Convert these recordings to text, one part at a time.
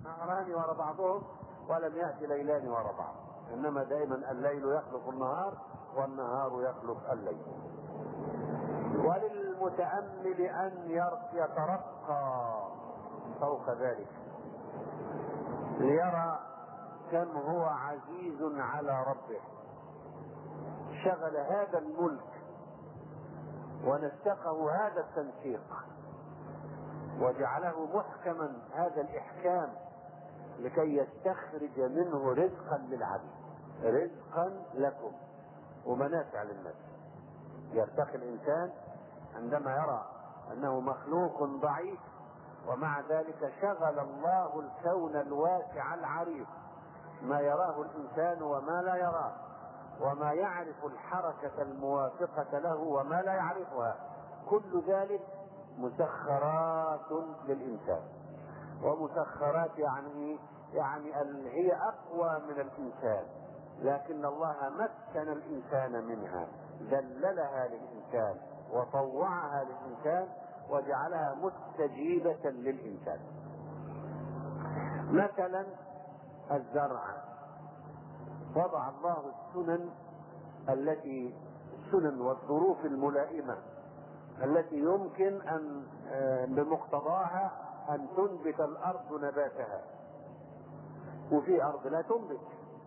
نهران وراء بعضهم ولم يأتي ليلان وراء بعض إنما دائما الليل يخلق النهار والنهار يخلق الليل وللمتأمل أن يترقى فوق ذلك ليرى كم هو عزيز على ربه شغل هذا الملك ونسقه هذا التنسيق وجعله محكما هذا الإحكام لكي يستخرج منه رزقا للعبيد رزقا لكم ومنافع للناس يرتقي الإنسان عندما يرى أنه مخلوق ضعيف ومع ذلك شغل الله الكون الواسع العريض ما يراه الإنسان وما لا يراه وما يعرف الحركة الموافقة له وما لا يعرفها كل ذلك مسخرات للإنسان ومسخرات يعني يعني هي أقوى من الإنسان لكن الله مكن الإنسان منها ذللها للإنسان وطوعها للإنسان وجعلها مستجيبة للإنسان مثلا الزرع وضع الله السنن التي السنن والظروف الملائمة التي يمكن أن بمقتضاها أن تنبت الأرض نباتها وفي أرض لا تنبت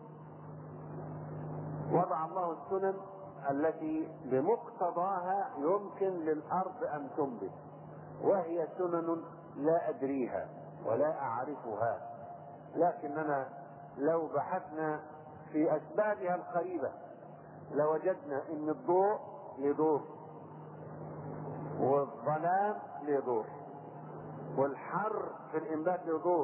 وضع الله السنن التي بمقتضاها يمكن للأرض أن تنبت وهي سنن لا أدريها ولا أعرفها لكننا لو بحثنا في أسبابها القريبة لوجدنا أن الضوء يدور والظلام يدور والحر في الإنبات يدور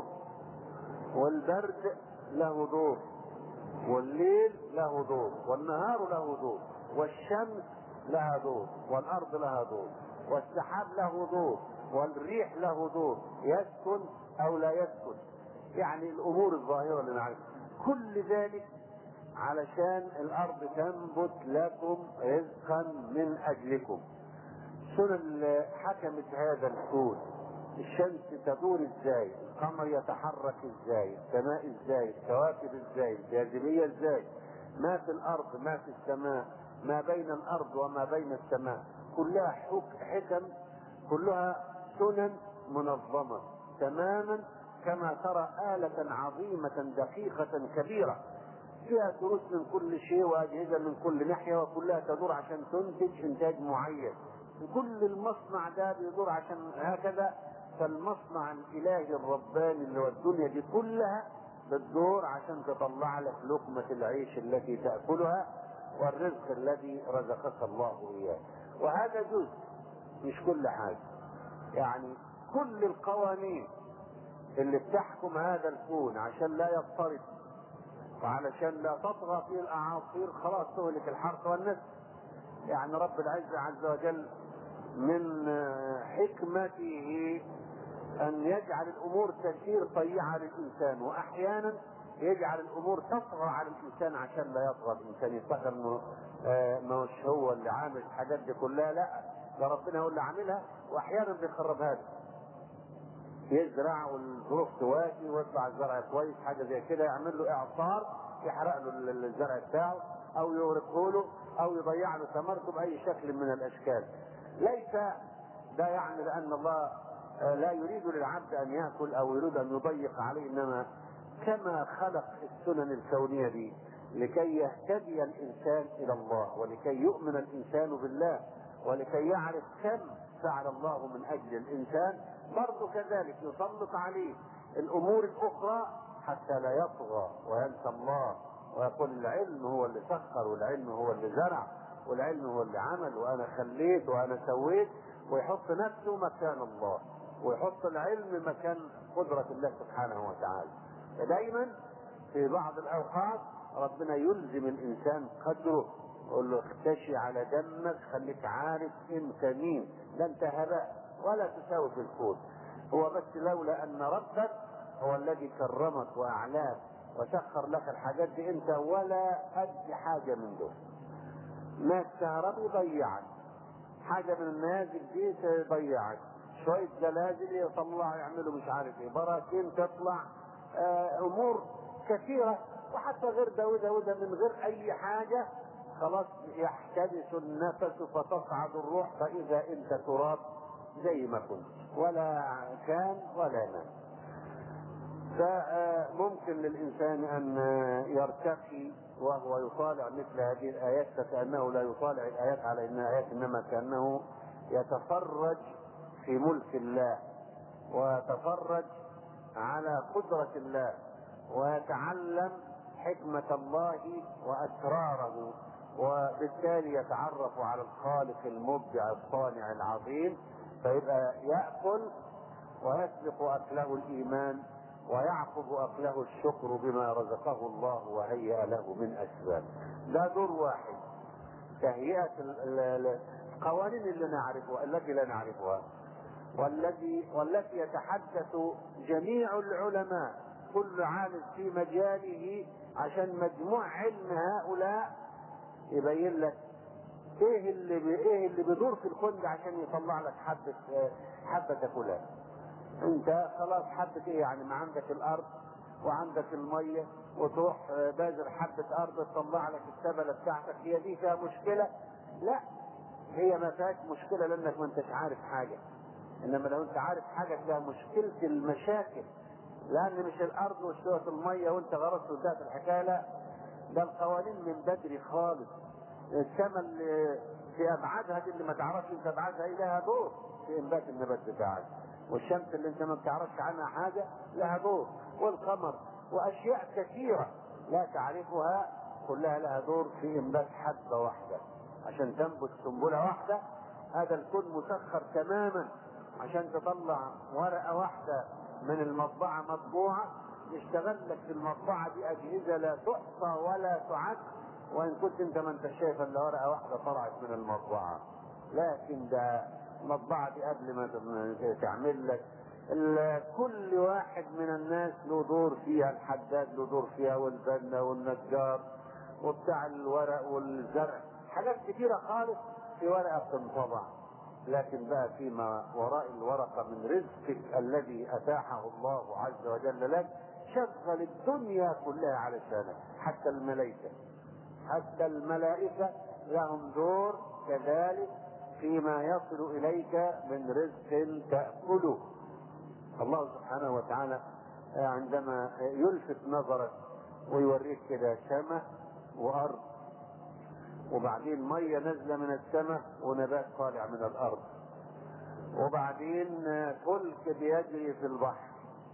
والبرد له دور والليل له دور والنهار له دور والشمس لها دور والأرض لها دور والسحاب له دور والريح له دور يسكن أو لا يسكن يعني الأمور الظاهرة اللي نعرفها كل ذلك علشان الأرض تنبت لكم رزقا من أجلكم سنن حكمت هذا الكون الشمس تدور ازاي القمر يتحرك ازاي السماء ازاي الكواكب ازاي الجاذبية ازاي ما في الارض ما في السماء ما بين الارض وما بين السماء كلها حكم كلها سنن منظمة تماما كما ترى آلة عظيمة دقيقة كبيرة فيها تروس من كل شيء وأجهزة من كل ناحية وكلها تدور عشان تنتج إنتاج معين كل المصنع ده بيدور عشان هكذا فالمصنع الالهي الرباني اللي هو الدنيا دي كلها بتدور عشان تطلع لك لقمة العيش التي تأكلها والرزق الذي رزقك الله إياه وهذا جزء مش كل حاجة يعني كل القوانين اللي بتحكم هذا الكون عشان لا يضطرب وعلشان لا تطغى فيه الأعاصير خلاص تهلك الحرث والنسل يعني رب العزة عز وجل من حكمته أن يجعل الأمور تسير طيعة للإنسان وأحيانا يجعل الأمور تطغى على الإنسان عشان لا يطغى الإنسان يفتكر إنه ما هوش هو اللي عامل الحاجات دي كلها لا ده ربنا هو اللي عاملها وأحيانا بيخربها له يزرع والظروف توافي ويطلع الزرع كويس حاجة زي كده يعمل له إعصار يحرق له الزرع بتاعه أو يورقه له أو يضيع له ثمرته بأي شكل من الأشكال ليس ده يعني لأن الله لا يريد للعبد أن يأكل أو يريد أن يضيق عليه إنما كما خلق السنن الكونية دي لكي يهتدي الإنسان إلى الله ولكي يؤمن الإنسان بالله ولكي يعرف كم فعل الله من أجل الإنسان برضه كذلك يسلط عليه الأمور الأخرى حتى لا يطغى وينسى الله ويقول العلم هو اللي سخر والعلم هو اللي زرع والعلم هو اللي عمل وانا خليت وانا سويت ويحط نفسه مكان الله ويحط العلم مكان قدرة الله سبحانه وتعالى دايما في بعض الاوقات ربنا يلزم الانسان قدره يقول له اختشي على دمك خليك عارف انت مين لا انت هباء ولا تساوي في الكون هو بس لولا ان ربك هو الذي كرمك واعلاك وسخر لك الحاجات دي انت ولا قد حاجه من دول ما الكهرباء يضيعك حاجه من النازل دي تضيعك شويه زلازل يطلعوا يعملوا مش عارف ايه براكين تطلع آه، امور كثيره وحتى غير ده وده وده من غير اي حاجه خلاص يحتبس النفس فتصعد الروح فاذا انت تراب زي ما كنت ولا كان ولا نام فممكن للإنسان أن يرتقي وهو يطالع مثل هذه الآيات فكأنه لا يطالع الآيات على إنها آيات إنما كأنه يتفرج في ملك الله ويتفرج على قدرة الله ويتعلم حكمة الله وأسراره وبالتالي يتعرف على الخالق المبدع الصانع العظيم فيبقى يأكل ويسبق أكله الإيمان ويعقب أكله الشكر بما رزقه الله وهيأ له من أسباب ده دور واحد تهيئة القوانين اللي نعرفها التي لا نعرفها والذي والتي يتحدث جميع العلماء كل عالم في مجاله عشان مجموع علم هؤلاء يبين لك ايه اللي بي ايه اللي بيدور في الكون ده عشان يطلع لك حبه حبه تاكلها انت خلاص حبه ايه يعني ما عندك الارض وعندك الميه وتروح بازر حبه ارض تطلع لك السبله بتاعتك هي دي فيها مشكله لا هي ما فيهاش مشكله لانك ما انتش عارف حاجه انما لو انت عارف حاجه فيها مشكله المشاكل لان مش الارض وشويه الميه وانت غرست وانتهت الحكايه لا ده القوانين من بدري خالص السماء اللي في ابعادها دي اللي ما تعرفش انت ابعادها ايه لها دور في انبات النبات بتاعك والشمس اللي انت ما بتعرفش عنها حاجه لها دور والقمر واشياء كثيره لا تعرفها كلها لها دور في انبات حبه واحده عشان تنبت سنبله واحده هذا الكون مسخر تماما عشان تطلع ورقه واحده من المطبعه مطبوعه يشتغل لك في المطبعه دي اجهزه لا تحصى ولا تعد وان كنت انت ما انت شايف الا ورقه واحده طلعت من المطبعه لكن ده المطبعه دي قبل ما تعمل لك كل واحد من الناس له دور فيها الحداد له دور فيها والبنا والنجار وبتاع الورق والزرع حاجات كتيرة خالص في ورقة بتنطبع لكن بقى فيما وراء الورقة من رزقك الذي أتاحه الله عز وجل لك شغل الدنيا كلها علشانك حتى الملائكة حتى الملائكة لهم دور كذلك فيما يصل إليك من رزق تأكله الله سبحانه وتعالى عندما يلفت نظرك ويوريك كده سماء وأرض وبعدين مية نازلة من السماء ونبات طالع من الأرض وبعدين فلك بيجري في البحر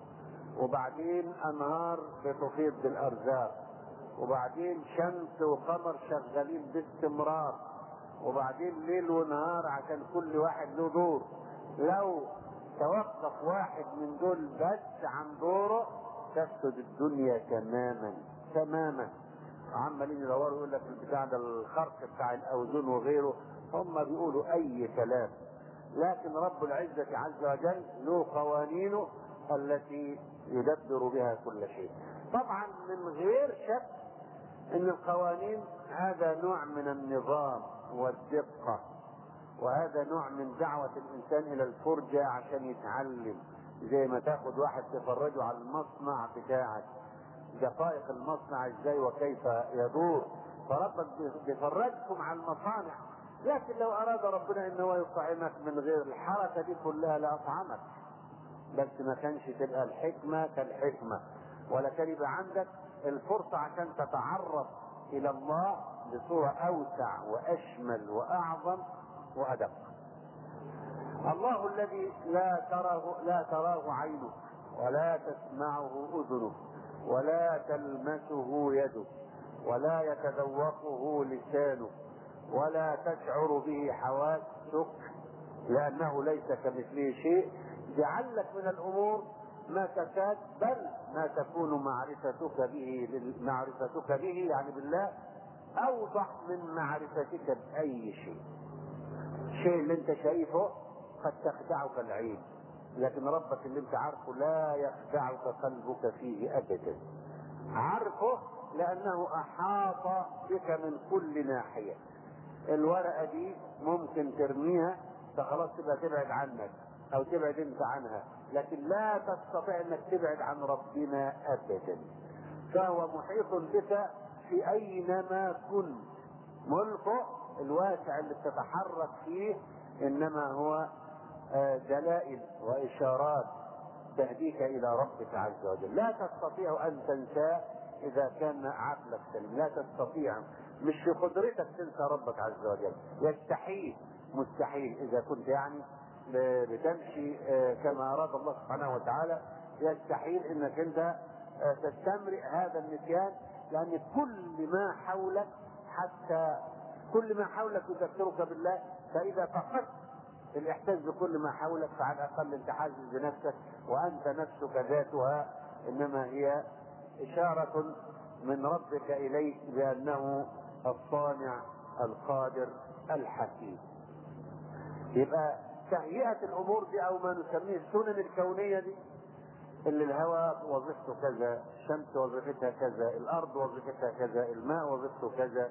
وبعدين أنهار بتفيض بالأرزاق وبعدين شمس وقمر شغالين باستمرار وبعدين ليل ونهار عشان كل واحد له دور لو توقف واحد من دول بس عن دوره تفسد الدنيا تماما تماما عمالين يدوروا يقول لك البتاع ده الخرق بتاع الاوزون وغيره هم بيقولوا اي كلام لكن رب العزة عز وجل له قوانينه التي يدبر بها كل شيء طبعا من غير شك ان القوانين هذا نوع من النظام والدقة وهذا نوع من دعوة الانسان الى الفرجة عشان يتعلم زي ما تاخد واحد تفرجه على المصنع بتاعك دقائق المصنع ازاي وكيف يدور فربك بيفرجكم على المصانع لكن لو اراد ربنا ان هو يطعمك من غير الحركه دي كلها لاطعمك بس ما كانش تبقى الحكمه كالحكمه ولا كان يبقى عندك الفرصه عشان تتعرف الى الله بصوره اوسع واشمل واعظم وادق الله الذي لا تراه لا تراه عينه ولا تسمعه اذنه ولا تلمسه يده ولا يتذوقه لسانه ولا تشعر به حواسك لأنه ليس كمثله شيء جعل لك من الأمور ما تكاد بل ما تكون معرفتك به معرفتك به يعني بالله أوضح من معرفتك بأي شيء الشيء اللي أنت شايفه قد تخدعك العين لكن ربك اللي انت عارفه لا يخدعك قلبك فيه ابدا عارفه لانه احاط بك من كل ناحيه الورقه دي ممكن ترميها فخلاص تبقى تبعد عنك او تبعد انت عنها لكن لا تستطيع انك تبعد عن ربنا ابدا فهو محيط بك في اينما كنت ملكه الواسع اللي بتتحرك فيه انما هو آه، دلائل واشارات تهديك الى ربك عز وجل لا تستطيع ان تنساه اذا كان عقلك سليم لا تستطيع مش في قدرتك تنسى ربك عز وجل يستحيل مستحيل اذا كنت يعني بتمشي آه، كما اراد الله سبحانه وتعالى يستحيل انك انت آه، تستمرئ هذا النسيان لان كل ما حولك حتى كل ما حولك يذكرك بالله فاذا فقدت الاحساس بكل ما حولك فعلى الاقل انت حاسس بنفسك وانت نفسك ذاتها انما هي اشاره من ربك اليك بانه الصانع القادر الحكيم يبقى تهيئة الأمور دي أو ما نسميه السنن الكونية دي اللي الهواء وظيفته كذا الشمس وظيفتها كذا الأرض وظيفتها كذا الماء وظيفته كذا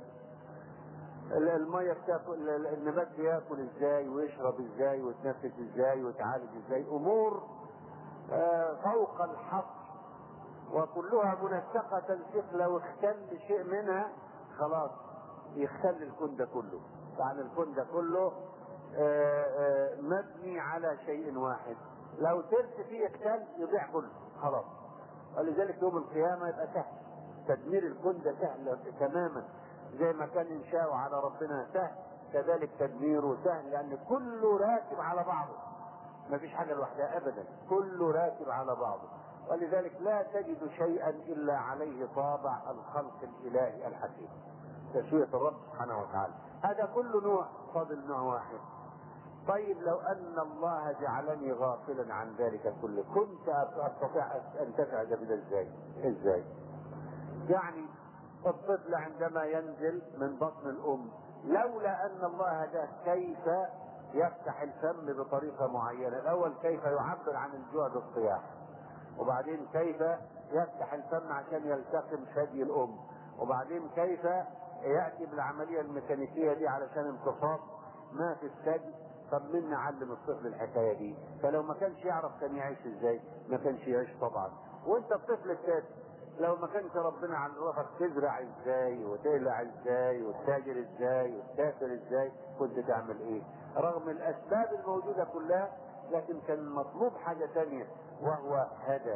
المية بتاكل النبات بياكل ازاي ويشرب ازاي ويتنفس ازاي ويتعالج ازاي امور آه، فوق الحصر وكلها منسقة تنسيق لو اختل شيء منها خلاص يختل الكون ده كله يعني الكون ده كله آه، آه، مبني على شيء واحد لو ترس فيه اختل يضيع كله خلاص ولذلك يوم القيامة يبقى سهل تدمير الكون ده سهل تماما زي ما كان انشاؤه على ربنا سهل كذلك تدميره سهل لان كله راكب على بعضه ما فيش حاجه لوحدها ابدا كله راكب على بعضه ولذلك لا تجد شيئا الا عليه طابع الخلق الالهي الحكيم تسويه الرب سبحانه وتعالى هذا كل نوع فاضل نوع واحد طيب لو ان الله جعلني غافلا عن ذلك كله كنت استطيع ان انتفع بده ازاي؟ ازاي؟ يعني الطفل عندما ينزل من بطن الام لولا ان الله هداه كيف يفتح الفم بطريقة معينة الأول كيف يعبر عن الجوع بالصياح وبعدين كيف يفتح الفم عشان يلتقم ثدي الأم وبعدين كيف يأتي بالعملية الميكانيكية دي علشان امتصاص ما في الثدي طب مين نعلم الطفل الحكاية دي فلو ما كانش يعرف كان يعيش ازاي ما كانش يعيش طبعا وانت الطفل الثاني لو ما كانش ربنا عرفك تزرع ازاي وتقلع ازاي وتتاجر ازاي وتسافر ازاي كنت تعمل ايه رغم الاسباب الموجودة كلها لكن كان مطلوب حاجة تانية وهو هدى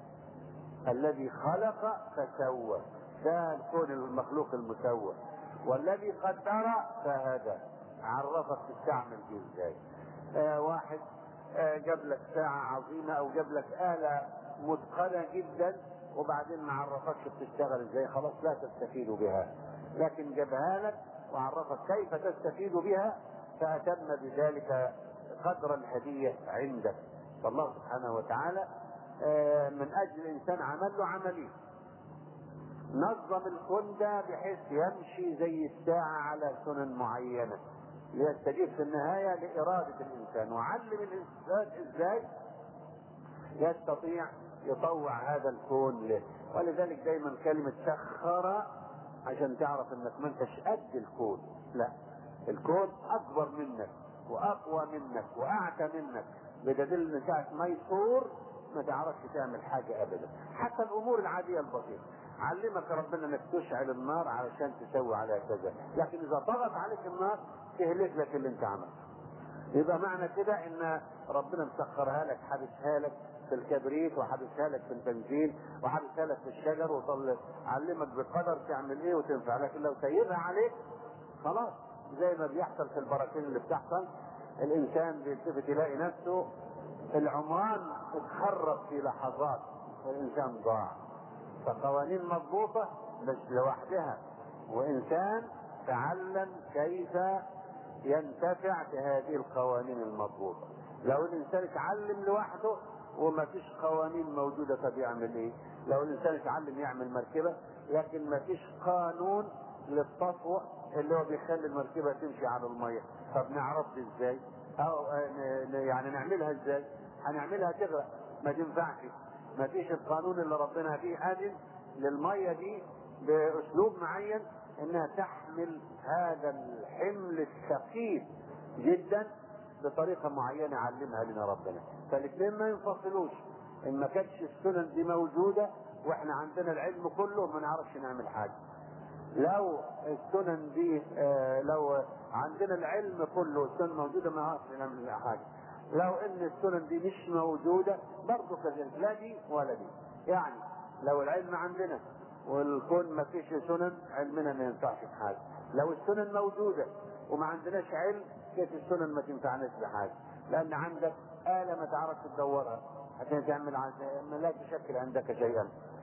الذي خلق فسوى ده الكون المخلوق المسوى والذي قدر فهدى عرفك تستعمل دي ازاي آه واحد آه جاب لك ساعة عظيمة او جاب لك آلة متقنة جدا وبعدين ما عرفكش بتشتغل ازاي خلاص لا تستفيد بها لكن جابها لك وعرفك كيف تستفيد بها فأتم بذلك قدر الهدية عندك فالله سبحانه وتعالى آه، من أجل الإنسان عمل له عملية نظم الكون ده بحيث يمشي زي الساعة على سنن معينة ليستجيب في النهاية لإرادة الإنسان وعلم الإنسان إزاي يستطيع يطوع هذا الكون له ولذلك دايما كلمة سخر عشان تعرف انك ما انتش قد الكون لا الكون اكبر منك واقوى منك واعتى منك بدليل ان ساعة ما يصور ما تعرفش تعمل حاجة ابدا حتى الامور العادية البسيطة علمك ربنا انك تشعل النار علشان تسوي عليها كذا لكن اذا طغت عليك النار تهلك لك اللي انت عملته يبقى معنى كده ان ربنا مسخرها لك حابسها لك في الكبريت وحابسها لك في البنزين وحابسها لك في الشجر وطل علمك بقدر تعمل ايه وتنفع لكن لو سيبها عليك خلاص زي ما بيحصل في البراكين اللي بتحصل الانسان بيلتفت يلاقي نفسه العمران اتخرب في لحظات والانسان ضاع فقوانين مضبوطة مش لوحدها وانسان تعلم كيف ينتفع بهذه القوانين المضبوطة لو الانسان اتعلم لوحده وما فيش قوانين موجودة طب يعمل ايه لو الانسان اتعلم يعمل مركبة لكن ما فيش قانون للتطوع اللي هو بيخلي المركبة تمشي على المية طب نعرف دي ازاي او يعني نعملها ازاي هنعملها تغرق ما تنفعش ما فيش القانون اللي ربنا فيه اذن للمية دي باسلوب معين انها تحمل هذا الحمل الثقيل جدا بطريقة معينة علمها لنا ربنا فالاثنين ما ينفصلوش ان ما كانتش السنن دي موجودة واحنا عندنا العلم كله ما نعرفش نعمل حاجة لو السنن دي آه لو عندنا العلم كله السنن موجودة ما نعرفش نعمل حاجة لو ان السنن دي مش موجودة برضه كذلك لا دي ولا دي يعني لو العلم عندنا والكون ما فيش سنن علمنا ما ينفعش في حاجة لو السنن موجودة وما عندناش علم كيف السنن ما تنفعناش بحاجة لأن عندك آلة ما تعرفش تدورها عشان تعمل عن- لا تشكل عندك شيئا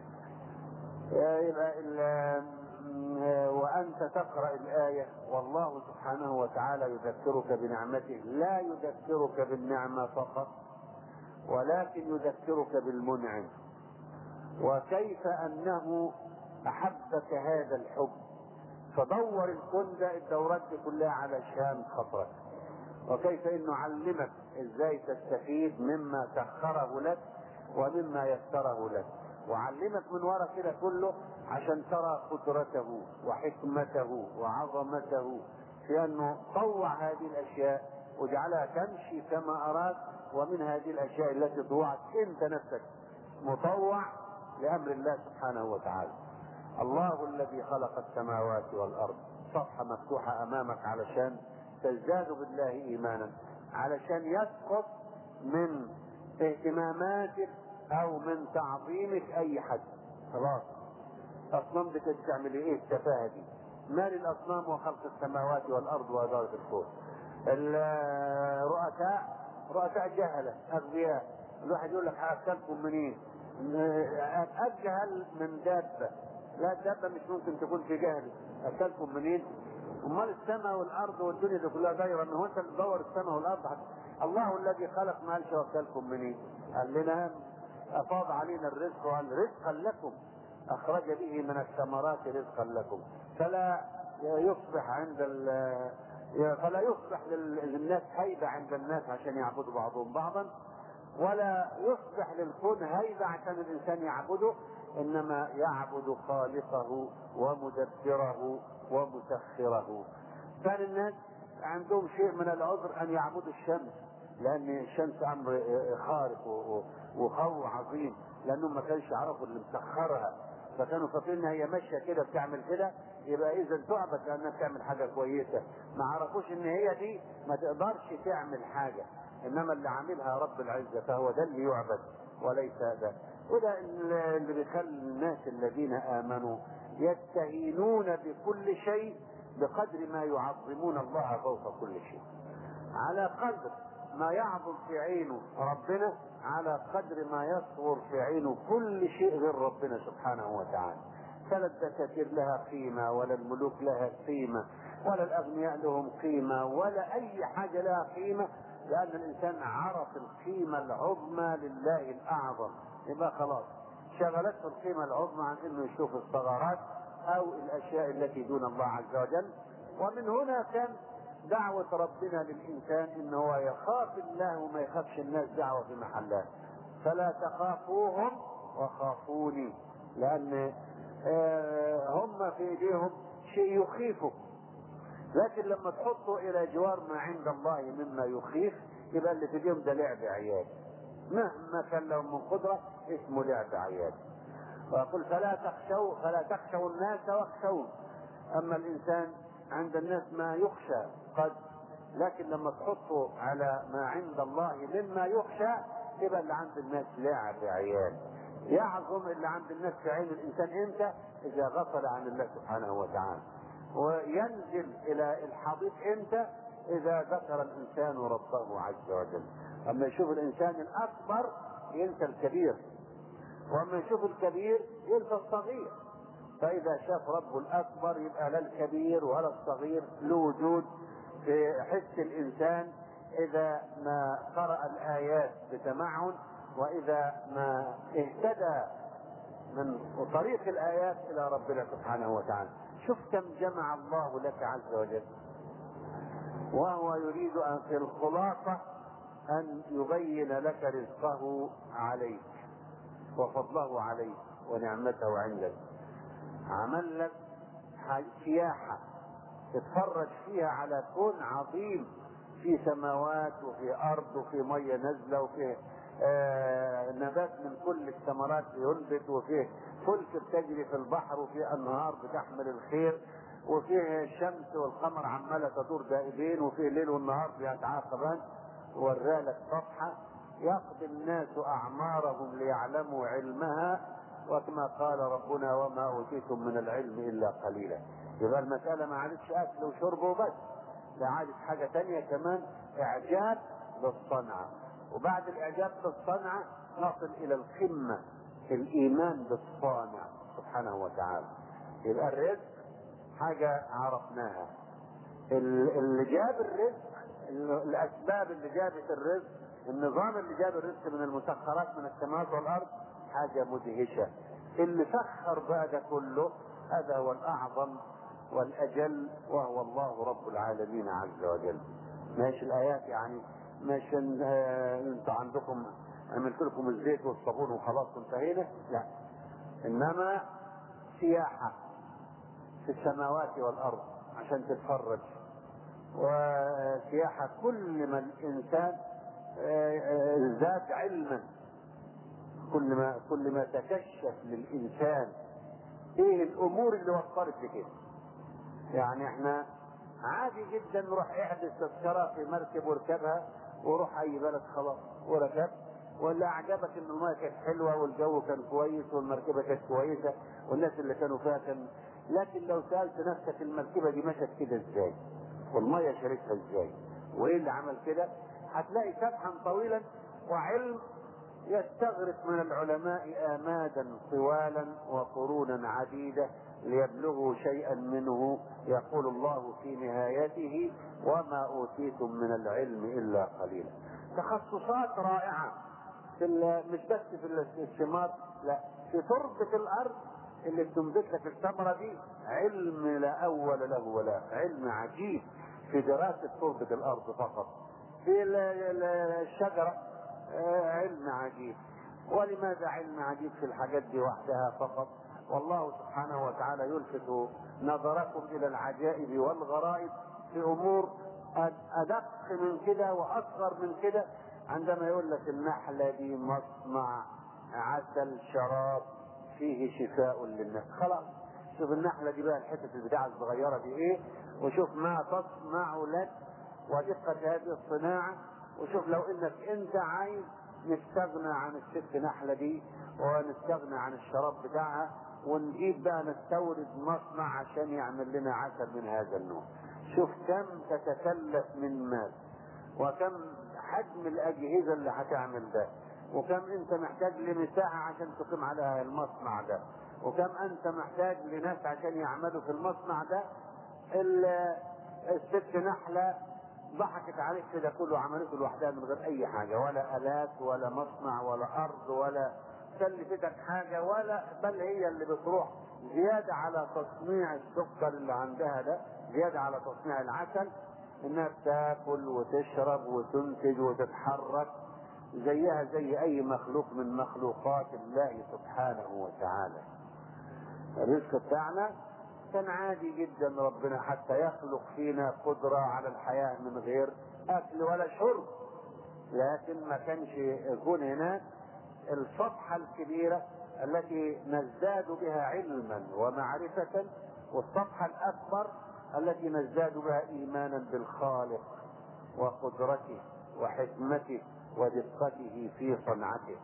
يبقى ال- وأنت تقرأ الآية والله سبحانه وتعالى يذكرك بنعمته لا يذكرك بالنعمة فقط ولكن يذكرك بالمنعم وكيف أنه أحبك هذا الحب فدور الكون ده الدورات دي كلها علشان خاطرك وكيف انه علمك ازاي تستفيد مما سخره لك ومما يسره لك وعلمك من وراء كده كله عشان ترى قدرته وحكمته وعظمته في انه طوع هذه الاشياء وجعلها تمشي كما اراد ومن هذه الاشياء التي طوعت انت نفسك مطوع لامر الله سبحانه وتعالى الله الذي خلق السماوات والارض صفحه مفتوحه امامك علشان تزداد بالله ايمانا علشان يسقط من اهتماماتك او من تعظيمك اي حد خلاص اصنام دي كانت تعمل ايه التفاهه دي مال الاصنام وخلق السماوات والارض واداره الكون الرؤساء رؤساء جهله اغبياء الواحد يقول لك هاكلكم منين اجهل من دابه لا الدابه مش ممكن تكون في جهل اكلكم منين امال السماء والارض والدنيا دي كلها دايره ان هو انت اللي تدور السماء والارض حتى. الله الذي خلق ما قالش وكلكم منين قال لنا افاض علينا الرزق وقال رزقا لكم اخرج به من الثمرات رزقا لكم فلا يصبح عند ال فلا يصبح لل- للناس هيبه عند الناس عشان يعبدوا بعضهم بعضا ولا يصبح للكون هيبه عشان الانسان يعبده انما يعبد خالقه ومدبره ومسخره كان الناس عندهم شيء من العذر ان يعبدوا الشمس لان الشمس امر خارق و- و- وقوي عظيم لانهم ما كانش يعرفوا اللي مسخرها فكانوا فاكرين ان هي ماشيه كده بتعمل كده يبقى اذا تعبد لانها بتعمل حاجه كويسه ما عرفوش ان هي دي ما تقدرش تعمل حاجه انما اللي عاملها رب العزه فهو ده اللي يعبد وليس ده وده اللي بيخلي الناس الذين امنوا يستهينون بكل شيء بقدر ما يعظمون الله فوق كل شيء على قدر ما يعظم في عينه ربنا على قدر ما يصغر في عينه كل شيء غير ربنا سبحانه وتعالى فلا الدساتير لها قيمة ولا الملوك لها قيمة ولا الأغنياء لهم قيمة ولا أي حاجة لها قيمة لأن الإنسان عرف القيمة العظمى لله الأعظم يبقى خلاص شغلته القيمة العظمى عن إنه يشوف الثغرات أو الأشياء التي دون الله عز وجل ومن هنا كان دعوة ربنا للإنسان إن هو يخاف الله وما يخافش الناس دعوة في محلها فلا تخافوهم وخافوني لأن آه، هم في إيديهم شيء يخيفك لكن لما تحطه إلى جوار ما عند الله مما يخيف يبقى اللي في إيديهم ده لعب عيال مهما كان لهم من قدرة اسمه لعب عيال ويقول فلا تخشوا فلا تخشوا الناس واخشون أما الإنسان عند الناس ما يخشى قد لكن لما تحطه على ما عند الله مما يخشى يبقى اللي عند الناس لاعب عيال يعظم اللي عند الناس في عين الانسان امتى اذا غفل عن الله سبحانه وتعالى وينزل الى الحضيض امتى اذا ذكر الانسان ربه عز وجل اما يشوف الانسان الاكبر ينسى الكبير واما يشوف الكبير ينسى الصغير فإذا شاف ربه الأكبر يبقى لا الكبير ولا الصغير له وجود في حس الإنسان إذا ما قرأ الآيات بتمعن وإذا ما اهتدى من طريق الآيات إلى ربنا سبحانه وتعالى شوف كم جمع الله لك عز وجل وهو يريد أن في الخلاصة أن يبين لك رزقه عليك وفضله عليك ونعمته عندك عمل لك سياحة تتفرج فيها على كون عظيم في سماوات وفي ارض وفي ميه نازله وفي آه نبات من كل الثمرات ينبت وفيه فلك بتجري في البحر وفي انهار بتحمل الخير وفيه الشمس والقمر عماله تدور دائبين وفيه الليل والنهار بيتعاقبان ورالك صفحه يقضي الناس اعمارهم ليعلموا علمها وكما قال ربنا وما اوتيتم من العلم الا قليلا يبقى المساله ما عادتش اكل وشرب وبس ده عادت حاجه تانية كمان اعجاب بالصنعه وبعد الاعجاب بالصنعه نصل الى القمه في الايمان بالصانع سبحانه وتعالى يبقى الرزق حاجه عرفناها اللي جاب الرزق الاسباب اللي جابت الرزق النظام اللي جاب الرزق من المسخرات من السماوات والارض حاجه مدهشه اللي سخر بقى ده كله هذا هو الاعظم والاجل وهو الله رب العالمين عز وجل ماشي الايات يعني ماشي انتوا عندكم عملت لكم الزيت والصابون وخلاص انتهينا لا انما سياحه في السماوات والارض عشان تتفرج وسياحه كل ما الانسان زاد علما كل ما كل ما تكشف للانسان ايه الامور اللي وصلت لكده يعني احنا عادي جدا نروح احدث تذكره في مركب واركبها وروح اي بلد خلاص وركب ولا اعجبك ان المايه كانت حلوه والجو كان كويس والمركبه كانت كويسه والناس اللي كانوا فيها كان لكن لو سالت نفسك المركبه دي مشت كده ازاي؟ والميه شربتها ازاي؟ وايه اللي عمل كده؟ هتلاقي سبحا طويلا وعلم يستغرق من العلماء آمادا طوالا وقرونا عديدة ليبلغوا شيئا منه يقول الله في نهايته وما أوتيتم من العلم إلا قليلا تخصصات رائعة في مش بس في الثمار لا في تربة الأرض اللي بتنبت لك الثمرة دي علم لا أول له ولا علم عجيب في دراسة تربة الأرض فقط في الشجرة علم عجيب ولماذا علم عجيب في الحاجات دي وحدها فقط والله سبحانه وتعالى يلفت نظركم الى العجائب والغرائب في امور ادق من كده واصغر من كده عندما يقول لك النحله دي مصنع عسل شراب فيه شفاء للناس خلاص شوف النحله دي بقى الحته البتاعه الصغيره دي ايه وشوف ما تصنع لك ودقه هذه الصناعه وشوف لو انك انت عايز نستغنى عن الست نحله دي ونستغنى عن الشراب بتاعها ونجيب بقى نستورد مصنع عشان يعمل لنا عسل من هذا النوع شوف كم تتكلف من مال وكم حجم الاجهزه اللي هتعمل ده وكم انت محتاج لمساحه عشان تقيم عليها المصنع ده وكم انت محتاج لناس عشان يعملوا في المصنع ده الست نحله ضحكت عليك كده كله عملته لوحدها من غير اي حاجه ولا الات ولا مصنع ولا ارض ولا كلفتك حاجه ولا بل هي اللي بتروح زياده على تصنيع السكر اللي عندها ده زياده على تصنيع العسل انها بتاكل وتشرب وتنتج وتتحرك زيها زي اي مخلوق من مخلوقات الله سبحانه وتعالى الرزق بتاعنا كان عادي جدا ربنا حتى يخلق فينا قدرة على الحياة من غير أكل ولا شرب لكن ما كانش يكون هناك الصفحة الكبيرة التي نزداد بها علما ومعرفة والصفحة الأكبر التي نزداد بها إيمانا بالخالق وقدرته وحكمته ودقته في صنعته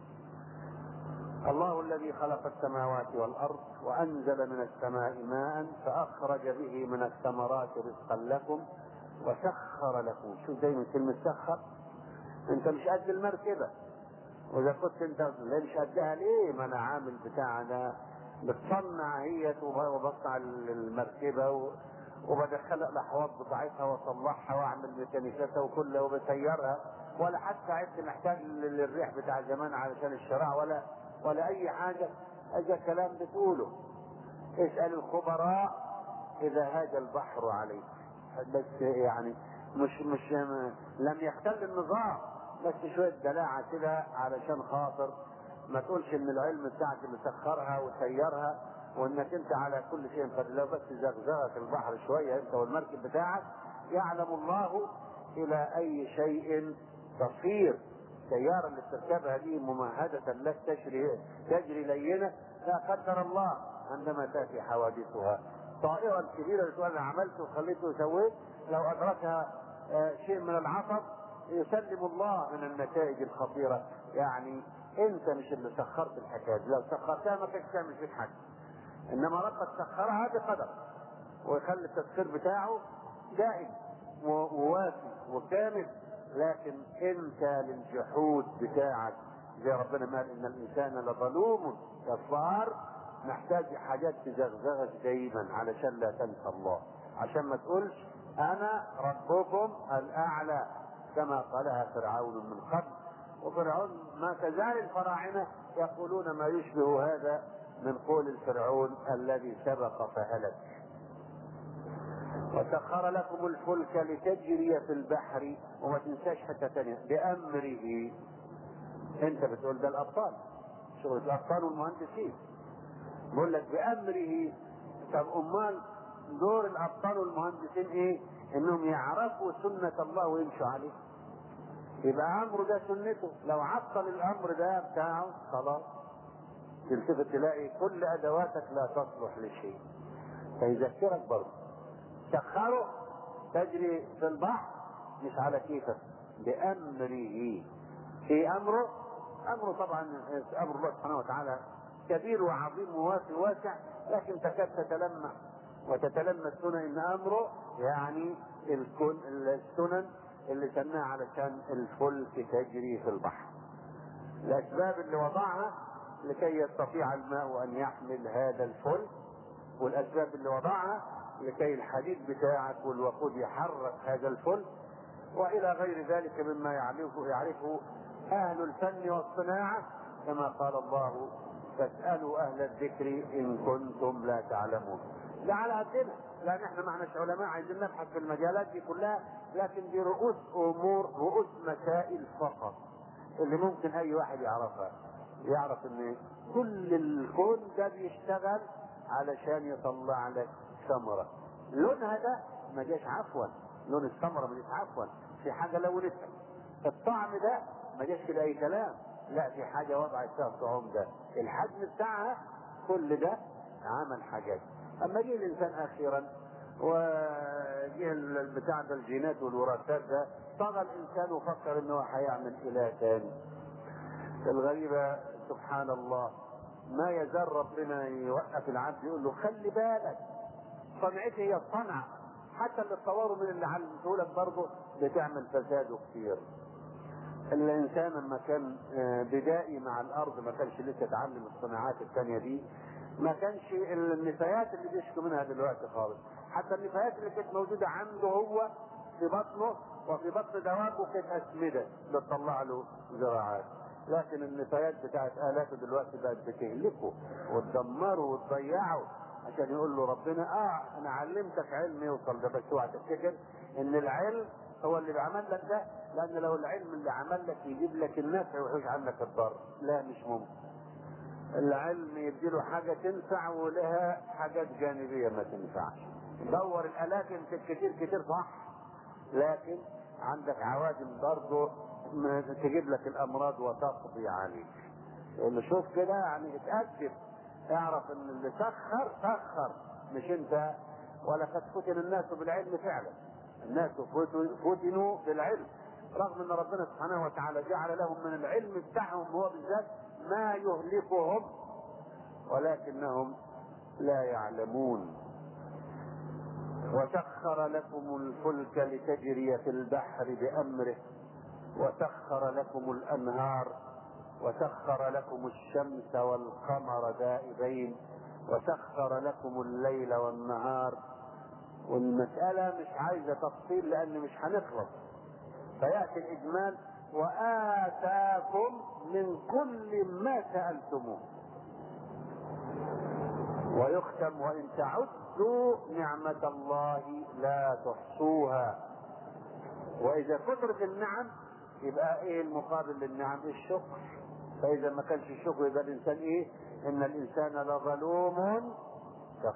الله الذي خلق السماوات والارض وانزل من السماء ماء فاخرج به من الثمرات رزقا لكم وسخر لكم شوف دايما كلمه سخر انت مش قد المركبه واذا كنت انت مش قدها ليه ما انا عامل بتاع ده بتصنع هي وبصنع المركبه وبدخلها الاحواض بتاعتها واصلحها واعمل ميكانيكاتها وكلها وبسيرها ولا حتى عدت محتاج للريح بتاع زمان علشان الشراع ولا ولا اي حاجة اجا كلام بتقوله اسأل الخبراء اذا هاج البحر عليك بس يعني مش مش لم يختل النظام بس شوية دلاعة كده علشان خاطر ما تقولش ان العلم بتاعك اللي سخرها وسيرها وانك انت على كل شيء قد لو بس زغزغك البحر شوية انت والمركب بتاعك يعلم الله الى اي شيء تصير السيارة اللي بتركبها دي ممهدة لا تجري تجري لينة لا قدر الله عندما تأتي حوادثها الطائرة الكبيرة اللي تقول أنا عملت وخليت وسويت لو أدركها آه، شيء من العصب يسلم الله من النتائج الخطيرة يعني أنت مش اللي سخرت الحكاية دي. لو سخرتها ما كانش تعمل فيك حاجة إنما ربك سخرها بقدر ويخلي التسخير بتاعه دائم ووافي وكامل لكن انت للجحود بتاعك زي ربنا ما قال ان الانسان لظلوم كفار محتاج حاجات تزغزغك دايما علشان لا تنسى الله عشان ما تقولش انا ربكم الاعلى كما قالها فرعون من قبل وفرعون ما تزال الفراعنه يقولون ما يشبه هذا من قول الفرعون الذي سبق فهلك وسخر لكم الفلك لتجري في البحر وما تنساش حتة تانية بأمره انت بتقول ده الأبطال شغل الأبطال والمهندسين بقول لك بأمره طب أمال دور الأبطال والمهندسين إيه؟ إنهم يعرفوا سنة الله ويمشوا عليه يبقى أمره ده سنته لو عطل الأمر ده بتاعه خلاص تلتفت تلاقي كل أدواتك لا تصلح لشيء فيذكرك برضه سخره تجري في البحر مش على كيفك بأمره في أمره أمره طبعا أمر الله سبحانه وتعالى كبير وعظيم وواسع واسع لكن تكاد تتلمح وتتلمس هنا ان امره يعني الكون السنن اللي سماها علشان الفلك تجري في البحر الاسباب اللي وضعها لكي يستطيع الماء ان يحمل هذا الفلك والاسباب اللي وضعها لكي الحديد بتاعك والوقود يحرك هذا الفلك والى غير ذلك مما يعرفه يعرفه اهل الفن والصناعه كما قال الله فاسالوا اهل الذكر ان كنتم لا تعلمون ده على قدنا لان احنا ما احناش علماء عايزين نبحث في المجالات دي كلها لكن دي رؤوس امور رؤوس مسائل فقط اللي ممكن اي واحد يعرفها يعرف ان كل الكون ده بيشتغل علشان يطلع لك ثمرة لونها ده ما جاش عفوا لون الثمرة ما جاش عفوا في حاجة لونتها الطعم ده ما جاش كده اي كلام لا في حاجة وضعت فيها الطعم ده الحجم بتاعها كل ده عمل حاجات اما جه الانسان اخيرا وجه البتاع ده الجينات والوراثات ده طغى الانسان وفكر انه هيعمل اله تاني الغريبة سبحان الله ما يزال ربنا يوقف العبد يقول له خلي بالك صنعتي هي الصنعة حتى اللي تصوروا من اللي علمته لك برضه بتعمل فساد كتير الانسان لما كان بدائي مع الارض ما كانش لسه اتعلم الصناعات الثانيه دي ما كانش النفايات اللي بيشكوا منها دلوقتي خالص حتى النفايات اللي كانت موجوده عنده هو في بطنه وفي بطن دوابه كانت اسمده بتطلع له زراعات لكن النفايات بتاعت الاته دلوقتي بقت بتهلكه وتدمره وتضيعه عشان يقول له ربنا اه انا علمتك علم يوصل ده بس اوعى تفتكر ان العلم هو اللي بعمل لك ده لان لو العلم اللي عمل لك يجيب لك النفع ويحوش عنك الضر لا مش ممكن العلم يديله حاجه تنفع ولها حاجات جانبيه ما تنفعش دور الالات يمكن كتير كتير صح لكن عندك عوادم برضه تجيب لك الامراض وتقضي عليك اللي شوف كده يعني اتاكد اعرف ان اللي سخر سخر مش انت ولقد فتن الناس بالعلم فعلا الناس فتنوا بالعلم رغم ان ربنا سبحانه وتعالى جعل لهم من العلم بتاعهم هو بالذات ما يهلكهم ولكنهم لا يعلمون وسخر لكم الفلك لتجري في البحر بامره وسخر لكم الانهار وسخر لكم الشمس والقمر دائبين وسخر لكم الليل والنهار والمسألة مش عايزة تفصيل لأن مش هنخلص فيأتي الإجمال وآتاكم من كل ما سألتموه ويختم وإن تعدوا نعمة الله لا تحصوها وإذا كثرت النعم يبقى إيه المقابل للنعم الشكر فإذا ما كانش الشكر يبقى الإنسان إيه إن الإنسان لظلوم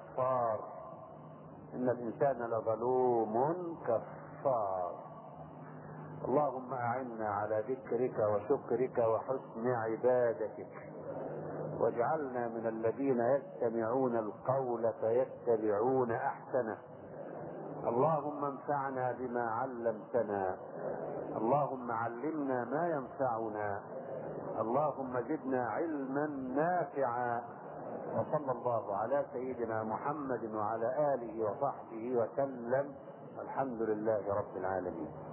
كفار إن الإنسان لظلوم كفار اللهم أعنا على ذكرك وشكرك وحسن عبادتك واجعلنا من الذين يستمعون القول فيتبعون أحسنه اللهم انفعنا بما علمتنا اللهم علمنا ما ينفعنا اللهم زدنا علما نافعا وصلى الله على سيدنا محمد وعلى آله وصحبه وسلم الحمد لله رب العالمين